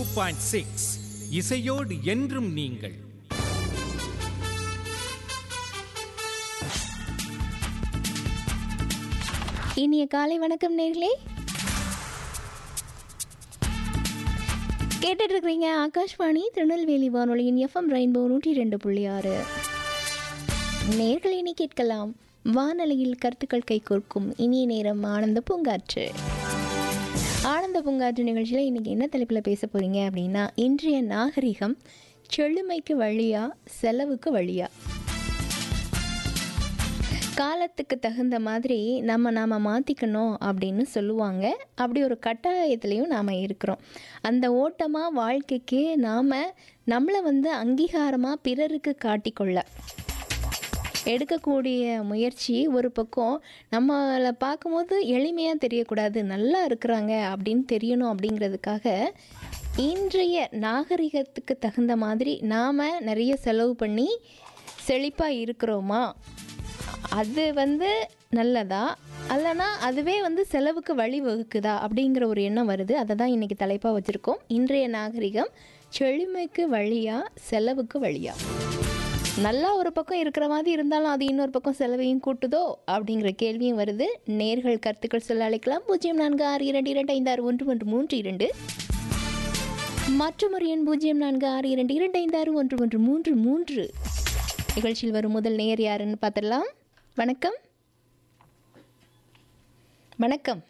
point six இசையோடு என்றும் நீங்கள் இனிய காலை வணக்கம் நேர்களே கேட்டுட்டு இருக்கிறீங்க ஆகாஷ்வாணி திருநெல்வேலி வானொலியின் எஃப்எம் ரெயின்போ நூற்றி ரெண்டு புள்ளி ஆறு நேர்கள் இனி கேட்கலாம் வானொலியில் கருத்துக்கள் கைகோர்க்கும் இனிய நேரம் ஆனந்த பூங்காற்று ஆனந்த பூங்காற்று நிகழ்ச்சியில் இன்றைக்கி என்ன தலைப்பில் பேச போகிறீங்க அப்படின்னா இன்றைய நாகரிகம் செழுமைக்கு வழியா செலவுக்கு வழியா காலத்துக்கு தகுந்த மாதிரி நம்ம நாம் மாற்றிக்கணும் அப்படின்னு சொல்லுவாங்க அப்படி ஒரு கட்டாயத்துலேயும் நாம் இருக்கிறோம் அந்த ஓட்டமாக வாழ்க்கைக்கு நாம் நம்மளை வந்து அங்கீகாரமாக பிறருக்கு காட்டிக்கொள்ள எடுக்கக்கூடிய முயற்சி ஒரு பக்கம் நம்மளை பார்க்கும்போது எளிமையாக தெரியக்கூடாது நல்லா இருக்கிறாங்க அப்படின்னு தெரியணும் அப்படிங்கிறதுக்காக இன்றைய நாகரிகத்துக்கு தகுந்த மாதிரி நாம் நிறைய செலவு பண்ணி செழிப்பாக இருக்கிறோமா அது வந்து நல்லதா அல்லனா அதுவே வந்து செலவுக்கு வழி வகுக்குதா அப்படிங்கிற ஒரு எண்ணம் வருது அதை தான் இன்றைக்கி தலைப்பாக வச்சுருக்கோம் இன்றைய நாகரிகம் செழுமைக்கு வழியா செலவுக்கு வழியா நல்லா ஒரு பக்கம் இருக்கிற மாதிரி இருந்தாலும் அது இன்னொரு பக்கம் செலவையும் கூட்டுதோ அப்படிங்கிற கேள்வியும் வருது நேர்கள் கருத்துக்கள் சொல்ல அழைக்கலாம் பூஜ்ஜியம் நான்கு ஆறு இரண்டு இரண்டு ஐந்து ஆறு ஒன்று ஒன்று மூன்று இரண்டு மற்றும் ஒரு எண் பூஜ்ஜியம் நான்கு ஆறு இரண்டு இரண்டு ஐந்து ஆறு ஒன்று ஒன்று மூன்று மூன்று நிகழ்ச்சியில் வரும் முதல் நேயர் யாருன்னு பார்த்துடலாம் வணக்கம் வணக்கம்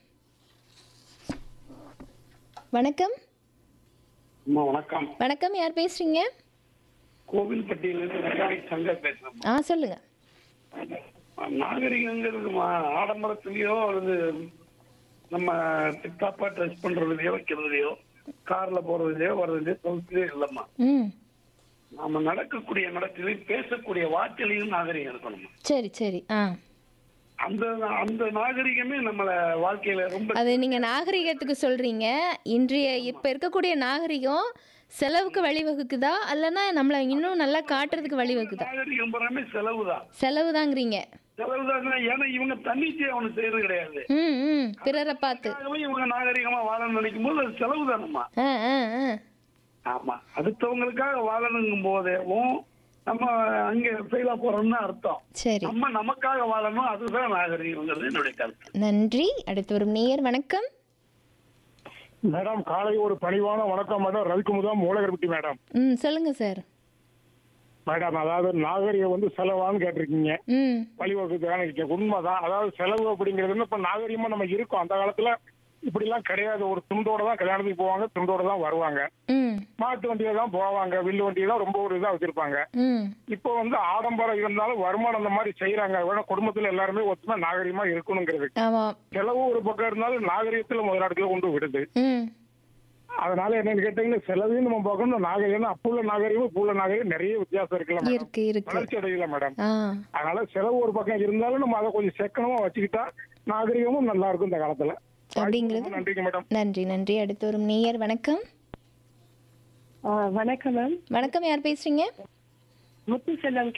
வணக்கம் அம்மா வணக்கம் வணக்கம் யார் பேசுறீங்க கோவில்பட்டியிலிருந்து மெக்கானிக் சங்கர் பேசுறேன் ஆ சொல்லுங்க நாகரிகங்கிறது மா- ஆடம்பரத்திலயோ அல்லது நம்ம டிப்டாப்பா ட்ரெஸ் பண்றதுலயோ வைக்கிறதுலயோ கார்ல போறதுலயோ வர்றதுலயோ சொல்றதே இல்லம்மா ம் நாம நடக்கக்கூடிய நடத்திலையும் பேசக்கூடிய வார்த்தையிலையும் நாகரிகம் இருக்கணும் சரி சரி ஆ அந்த அந்த நாகரிகமே நம்மள வாழ்க்கையில ரொம்ப அது நீங்கள் நாகரிகத்துக்கு சொல்கிறீங்க இன்றைய இப்போ இருக்கக்கூடிய நாகரிகம் செலவுக்கு வழிவகுக்குதா அல்லனா நம்மளை இன்னும் நல்லா காட்டுறதுக்கு வழிவகுக்குதா நாகரிகம் பூராமே செலவுதான் செலவு தாங்கிறீங்க செலவுதான் ஏன்னா இவங்க தன்னிச்சையை அவனு செய்யறது கிடையாது ம் ம் பிறரை பார்த்து அதுக்காகவே இவங்க நாகரிகமா வாழணும்னு நினைக்கும் போது அது செலவுதானம்மா ஆ ஆ ஆ ஆமா அடுத்தவங்களுக்காக வாழணுங்கும் போதேவும் நம்ம அங்க ஃபெயிலா போறோம்னு அர்த்தம் சரி நம்ம நமக்காக வாழணும் அதுதான் நாகரிகங்கிறது என்னுடைய கருத்து நன்றி அடுத்து வரும் நேயர் வணக்கம் மேடம் காலை ஒரு பணிவான வணக்கம் மேடம் ரவிக்குமுதா மூலகர்பட்டி மேடம் ம் சொல்லுங்க சார் மேடம் அதாவது நாகரிகம் வந்து செலவான்னு கேட்டிருக்கீங்க ம் வழிவகுக்கான உண்மைதான் அதாவது செலவு அப்படிங்கிறது வந்து இப்ப நாகரிகமா நம்ம இருக்கோம் அந்த காலத்துல இப்படி எல்லாம் கிடையாது ஒரு துண்டோட தான் கல்யாணத்துக்கு போவாங்க துண்டோட தான் வருவாங்க ம் மாட்டு வண்டியில தான் போவாங்க வில்லு வண்டியில தான் ரொம்ப ஒரு இதா வச்சிருப்பாங்க ம் இப்போ வந்து ஆடம்பரம் இருந்தாலும் வருமானம் அந்த மாதிரி செய்யறாங்க வேணா குடும்பத்துல எல்லாருமே ஒத்துமை நாகரிகமா இருக்கணுங்கிறது ஆமாம் செலவு ஒரு பக்கம் இருந்தாலும் நாகரிகத்துல முதலாடத்துல கொண்டு விடுது ம் அதனால என்னன்னு கேட்டீங்கன்னா செலவையும் நம்ம பார்க்கணும் நாகரிகம் அப்ப உள்ள நாகரிகம் இப்ப உள்ள நாகரிகம் நிறைய வித்தியாசம் இருக்குல்ல மேடம் இருக்கு இருக்கு வளர்ச்சி அடையல மேடம் ஆ அதனால செலவு ஒரு பக்கம் இருந்தாலும் நம்ம அதை கொஞ்சம் செக்கனமா வச்சுக்கிட்டா நாகரிகமும் நல்லா இருக்கும் இந்த காலத்துல அப்படிங்கிறது நன்றிங்க மேடம் நன்றி நன்றி அடுத்து வரும் நேயர் வணக்கம் ஆ, வணக்கம் மேம் வணக்கம் யார் பேசுறீங்க முத்து செல்லம்